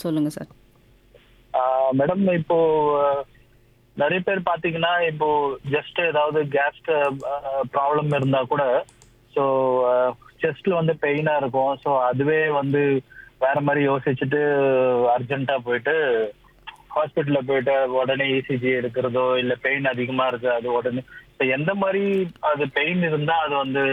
சொல்லுங்க sir madam இப்போ அஹ், நிறைய பேர் பாத்தீங்கன்னா இப்போ ஜஸ்ட் ஏதாவது கேஸ் ப்ராப்ளம் இருந்தா கூட ஸோ செஸ்ட்ல வந்து பெயினா இருக்கும் ஸோ அதுவே வந்து வேற மாதிரி யோசிச்சுட்டு அர்ஜென்ட்டா போயிட்டு ஹாஸ்பிட்டல்ல போயிட்டு உடனே இசிஜி எடுக்கிறதோ இல்ல பெயின் அதிகமா இருக்கு அது உடனே so எந்த மாதிரி அது பெயின் இருந்தா அது வந்து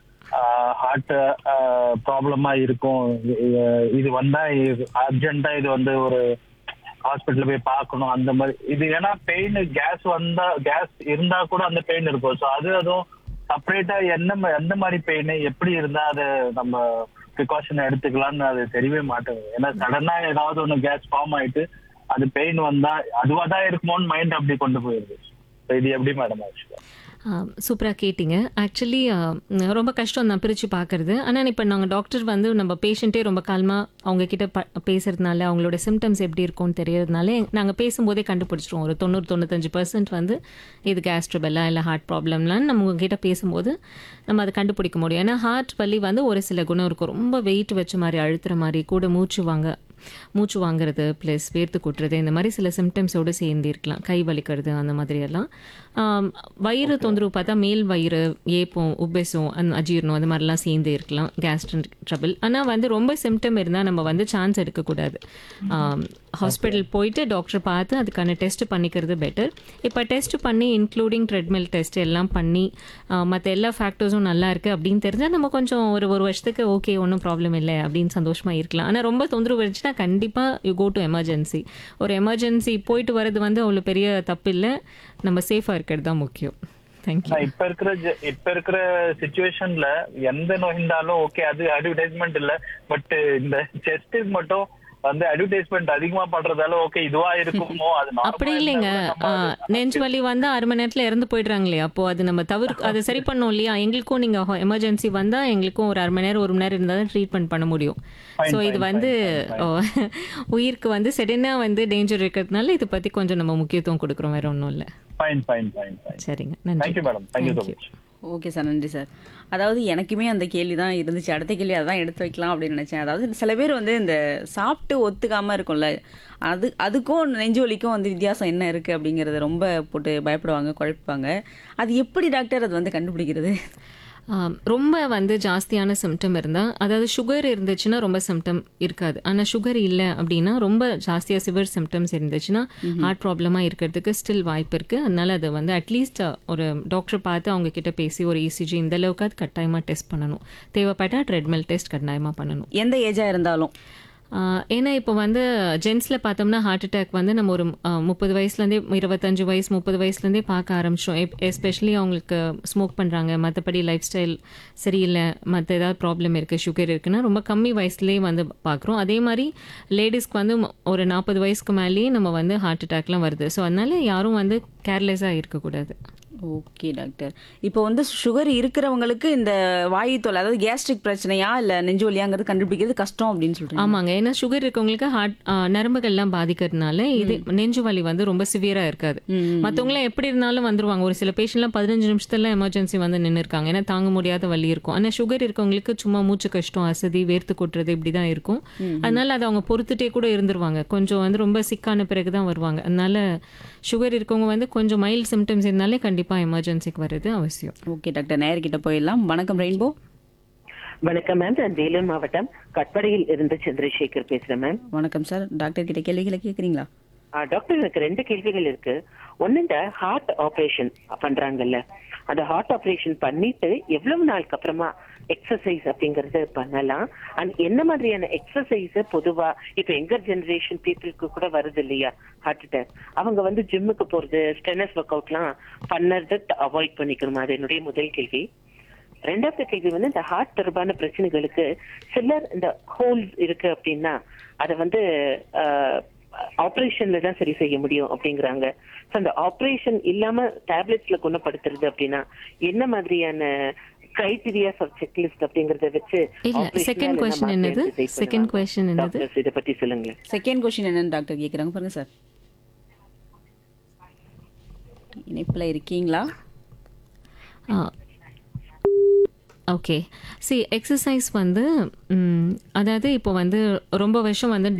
ஹார்ட் ப்ராப்ளமா இருக்கும் இது- இது வந்தா அர்ஜென்ட்டா இது வந்து ஒரு ஹாஸ்பிட்டல் போய் பார்க்கணும் அந்த மாதிரி இது ஏன்னா பெயின் கேஸ் வந்தா கேஸ் இருந்தா கூட அந்த பெயின் இருக்கும் ஸோ அது அதுவும் செப்பரேட்டா என்ன ம- எந்த மாதிரி பெயின் எப்படி இருந்தா அதை நம்ம ப்ரிகாஷன் எடுத்துக்கலாம்னு அது தெரியவே மாட்டேங்குது ஏன்னா சடனா ஏதாவது ஒன்று கேஸ் ஃபார்ம் ஆயிட்டு அது பெயின் வந்தா அதுவா தான் இருக்குமோன்னு மைண்ட் அப்படி கொண்டு போயிருது So இது எப்படி மேடம் ஆக்சுவலா சூப்பராக கேட்டிங்க ஆக்சுவலி ரொம்ப கஷ்டம் தான் பிரித்து பார்க்கறது ஆனால் இப்போ நாங்கள் டாக்டர் வந்து நம்ம பேஷண்ட்டே ரொம்ப காலமாக அவங்க கிட்ட ப பேசுறதுனால அவங்களோட சிம்டம்ஸ் எப்படி இருக்கும்னு தெரியறதுனால நாங்கள் பேசும்போதே கண்டுபிடிச்சிருவோம் ஒரு தொண்ணூறு தொண்ணூத்தஞ்சு பர்சன்ட் வந்து இது கேஸ்ட்ரபெல்லா இல்லை ஹார்ட் ப்ராப்ளம்லாம் நம்ம உங்ககிட்ட பேசும்போது நம்ம அதை கண்டுபிடிக்க முடியும் ஏன்னா ஹார்ட் வலி வந்து ஒரு சில குணம் இருக்கும் ரொம்ப வெயிட் வச்ச மாதிரி அழுத்துற மாதிரி கூட மூச்சு வாங்க மூச்சு வாங்குறது ப்ளஸ் வேர்த்து கொட்டுறது இந்த மாதிரி சில சிம்டம்ஸோடு சேர்ந்து இருக்கலாம் கை வலிக்கிறது அந்த மாதிரியெல்லாம் ஆம், வயிறு தொந்தரவு பார்த்தா மேல் வயிறு ஏப்பம் உபெசம் அந்த அஜீரணம் அந்த மாதிரிலாம் சேர்ந்து இருக்கலாம் கேஸ்ட்ரிக் ட்ரபிள் ஆனால் வந்து ரொம்ப சிம்டம் இருந்தால் நம்ம வந்து சான்ஸ் எடுக்கக்கூடாது ஹாஸ்பிட்டல் போயிட்டு டாக்டர் பார்த்து அதுக்கான டெஸ்ட் பண்ணிக்கிறது பெட்டர் இப்போ டெஸ்ட் பண்ணி இன்க்ளூடிங் ட்ரெட்மில் டெஸ்ட் எல்லாம் பண்ணி மற்ற எல்லா ஃபேக்டர்ஸும் நல்லா இருக்குது அப்படின்னு தெரிஞ்சால் நம்ம கொஞ்சம் ஒரு ஒரு வருஷத்துக்கு ஓகே ஒன்றும் ப்ராப்ளம் இல்லை அப்படின்னு சந்தோஷமாக இருக்கலாம் ஆனால் ரொம்ப தொந்தரவு இருந்துச்சுன்னா கண்டிப்பாக யூ கோ டு எமர்ஜென்சி ஒரு எமர்ஜென்சி போயிட்டு வர்றது வந்து அவ்வளோ பெரிய தப்பு இல்லை நம்ம சேஃபாக இருக்கிறது தான் முக்கியம் தேங்க்யூ நான் இப்ப இருக்கிற ஜ- இப்ப இருக்கிற சுச்சுவேஷன்ல எந்த நோய் இருந்தாலும் ஓகே அது அட்வர்டைஸ்மெண்ட் இல்ல பட் இந்த செஸ்ட் மட்டும் வந்து அட்வர்டைஸ்மெண்ட் அதிகமா பண்றதால ஓகே இதுவா இருக்குமோ அது normal அப்படி இருந்தா இல்லைங்க கூட நம்ம ஆ, அது- நெஞ்சு வலி வந்து அரை மணி நேரத்தில் இறந்து போயிடுறாங்களே அப்போ அது நம்ம தவிர அதை சரி பண்ணோம் இல்லையா எங்களுக்கும் நீங்கள் எமர்ஜென்சி வந்தால் எங்களுக்கும் ஒரு அரை மணி நேரம் ஒரு மணி நேரம் இருந்தால் தான் ட்ரீட்மெண்ட் பண்ண முடியும் Fine, ஸோ இது fine, வந்து fine, ஓ, உயிருக்கு வந்து சடனாக வந்து டேஞ்சர் இருக்கிறதுனால இதை பற்றி கொஞ்சம் நம்ம முக்கியத்துவம் கொடுக்குறோம் வேற ஒன்றும் இல்லை ஃபைன் ஃபைன் ஃபைன் ஃபைன் சரிங்க நன்றி thank you madam thank you so Thank you. Much okay sir நன்றி சார் அதாவது எனக்குமே அந்த கேள்வி தான் இருந்துச்சு அடுத்த கேள்வி அதான் எடுத்து வைக்கலாம் அப்படின்னு நினச்சேன் அதாவது சில பேர் வந்து இந்த சாப்பிட்டு ஒத்துக்காமல் இருக்கும்ல அது அதுக்கும் நெஞ்சு வலிக்கும் வந்து வித்தியாசம் என்ன இருக்குது அப்படிங்கிறத ரொம்ப போட்டு பயப்படுவாங்க குழப்பிப்பாங்க அது எப்படி டாக்டர் அது வந்து கண்டுபிடிக்கிறது ஆம், ரொம்ப வந்து ஜாஸ்தியான சிம்டம் இருந்தால் அதாவது சுகர் இருந்துச்சுன்னா ரொம்ப சிம்டம் இருக்காது ஆனால் சுகர் இல்லை அப்படின்னா ரொம்ப ஜாஸ்தியாக சிவர் சிம்டம்ஸ் இருந்துச்சுன்னா ஹார்ட் ப்ராப்ளமாக இருக்கிறதுக்கு ஸ்டில் வாய்ப்பு இருக்குது அதனால அதை வந்து அட்லீஸ்ட் ஒரு டாக்டர் பார்த்து அவங்க கிட்ட பேசி ஒரு இசிஜி இந்த அளவுக்கு அது கட்டாயமாக டெஸ்ட் பண்ணணும் தேவைப்பட்டால் ட்ரெட்மில் டெஸ்ட் கட்டாயமாக பண்ணணும் எந்த ஏஜாக இருந்தாலும் ஆஹ் ஏன்னா இப்போ வந்து ஜென்ஸில் பார்த்தோம்னா ஹார்ட் அட்டாக் வந்து நம்ம ஒரு முப்பது வயசுலேருந்தே இருபத்தஞ்சு வயசு முப்பது வயசுலேருந்தே பார்க்க ஆரம்பிச்சோம் எஸ்பெஷலி அவங்களுக்கு ஸ்மோக் பண்ணுறாங்க மற்றபடி லைஃப் ஸ்டைல் சரியில்லை மற்ற ஏதாவது ப்ராப்ளம் இருக்குது சுகர் இருக்குன்னா ரொம்ப கம்மி வயசுலேயே வந்து பார்க்குறோம் அதே மாதிரி லேடிஸ்க்கு வந்து ம- ஒரு நாற்பது வயசுக்கு மேலேயே நம்ம வந்து ஹார்ட் அட்டாக்லாம் வருது ஸோ அதனால யாரும் வந்து கேர்லெஸ்ஸாக இருக்கக்கூடாது ஓகே டாக்டர் இப்போ வந்து சுகர் இருக்கிறவங்களுக்கு இந்த வாயு தொல்லை அதாவது கேஸ்ட்ரிக் பிரச்சனையா இல்லை நெஞ்சு வலியாங்கிறது கண்டுபிடிக்கிறது கஷ்டம் அப்படின்னு சொல்றீங்க ஆமாங்க ஏன்னா சுகர் இருக்கவங்களுக்கு ஹார்ட் நரம்புகள்லாம் பாதிக்கிறதுனால இது நெஞ்சு வலி வந்து ரொம்ப சிவியரா இருக்காது மற்றவங்களாம் எப்படி இருந்தாலும் வந்துருவாங்க ஒரு சில பேஷண்ட்லாம் பதினஞ்சு நிமிஷத்துல எமர்ஜென்சி வந்து நின்று இருக்காங்க ஏன்னா தாங்க முடியாத வலி இருக்கும் ஆனால் சுகர் இருக்கவங்களுக்கு சும்மா மூச்சு கஷ்டம் அசதி வேர்த்து கொட்டுறது இப்படி தான் இருக்கும் அதனால அதை அவங்க பொறுத்துட்டே கூட இருந்துருவாங்க கொஞ்சம் வந்து ரொம்ப சிக்கான பிறகு தான் வருவாங்க அதனால சுகர் இருக்கவங்க வந்து கொஞ்சம் மைல்ட் சிம்டம்ஸ் இருந்தாலே கண்டிப்பாக எமர்ஜென்சிக்கு வர்றது அவசியம் ஓகே டாக்டர் நேர்கிட்ட போயிடலாம் வணக்கம் ரெயின்போ வணக்கம் மேம் நான் வேலூர் மாவட்டம் கட்படையில் இருந்து சந்திரசேகர் பேசுறேன் மேம் வணக்கம் சார் டாக்டர் கிட்ட கேள்விகளை கேட்குறீங்களா ஆ, டாக்டர் எனக்கு ரெண்டு கேள்விகள் இருக்கு ஒண்ணு இந்த ஹார்ட் ஆபரேஷன் பண்றாங்கல்ல அந்த ஹார்ட் ஆபரேஷன் பண்ணிட்டு எவ்வளவு நாளுக்கு அப்புறமா எக்ஸசைஸ் அப்படிங்கறது பண்ணலாம் அண்ட் என்ன மாதிரியான எக்ஸசைஸ் பொதுவா இப்ப எங்கர் ஜெனரேஷன் பீப்புளுக்கு கூட வருது இல்லையா ஹார்ட் அட்டாக் அவங்க வந்து ஜிம்முக்கு போறது ஸ்டெனஸ் ஒர்க் அவுட்லாம் பண்ணறத அவாய்ட் பண்ணிக்கணுமா அது என்னுடைய முதல் கேள்வி ரெண்டாவது கேள்வி வந்து இந்த ஹார்ட் தொடர்பான பிரச்சனைகளுக்கு சிலர் இந்த ஹோல்ஸ் இருக்கு அப்படின்னா அதை வந்து ஆபரேஷன்ல தான் சரி செய்ய முடியும் அப்படிங்கிறாங்க ஸோ அந்த ஆபரேஷன் இல்லாம டேப்லெட்ஸ்ல குணப்படுத்துறது அப்படின்னா என்ன மாதிரியான கிரைட்டீரியாஸ் ஆஃப் செக்லிஸ்ட் அப்படிங்கறத வச்சு இல்ல, operation second ஆல question நம்ம என்னது? identify second பண்ணுவாங்க. question என்னது? Doctors, இத பத்தி சொல்லுங்களேன் செகண்ட் கொஸ்டின் என்னன்னு டாக்டர் கேட்குறாங்க பாருங்க சார் இணைப்பில் இருக்கீங்களா ஓகே சி எக்ஸசைஸ் வந்து ம், அதாவது இப்போ வந்து ரொம்ப வருஷம் வந்து